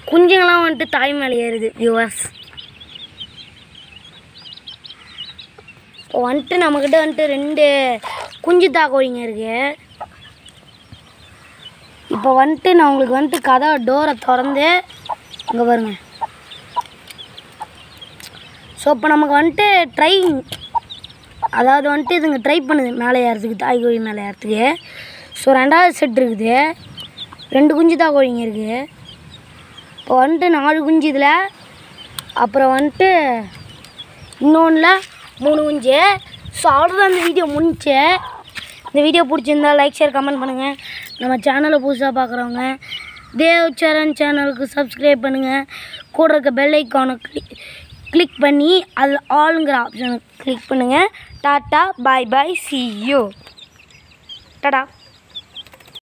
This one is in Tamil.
குஞ்சுங்களாம் வந்துட்டு தாய் மேலே ஏறுது வியூவர்ஸ் இப்போ வந்துட்டு நம்மக்கிட்ட வந்துட்டு ரெண்டு குஞ்சு தாக்கோழிங்க இருக்கு இப்போ வந்துட்டு நான் உங்களுக்கு வந்துட்டு கதை டோரை திறந்து இங்கே பாருங்க ஸோ இப்போ நமக்கு வந்துட்டு ட்ரை அதாவது வந்துட்டு இதுங்க ட்ரை பண்ணுது மேலே ஏறதுக்கு தாய் கோழி மேலே ஏறதுக்கு ஸோ ரெண்டாவது செட் இருக்குது ரெண்டு குஞ்சு தான் கோழிங்க இருக்குது இப்போ வந்துட்டு நாலு குஞ்சு இதில் அப்புறம் வந்துட்டு இன்னொன்றில் மூணு குஞ்சு ஸோ அவ்வளோதான் இந்த வீடியோ முடிஞ்சு இந்த வீடியோ பிடிச்சிருந்தா லைக் ஷேர் கமெண்ட் பண்ணுங்கள் நம்ம சேனலை புதுசாக பார்க்குறவங்க தேவ் சரண் சேனலுக்கு சப்ஸ்கிரைப் பண்ணுங்கள் கூட இருக்க பெல் ஐக்கானை கிளிக் கிளிக் பண்ணி அதில் ஆளுங்கிற ஆப்ஷனை கிளிக் பண்ணுங்கள் tata bye bye see you Tata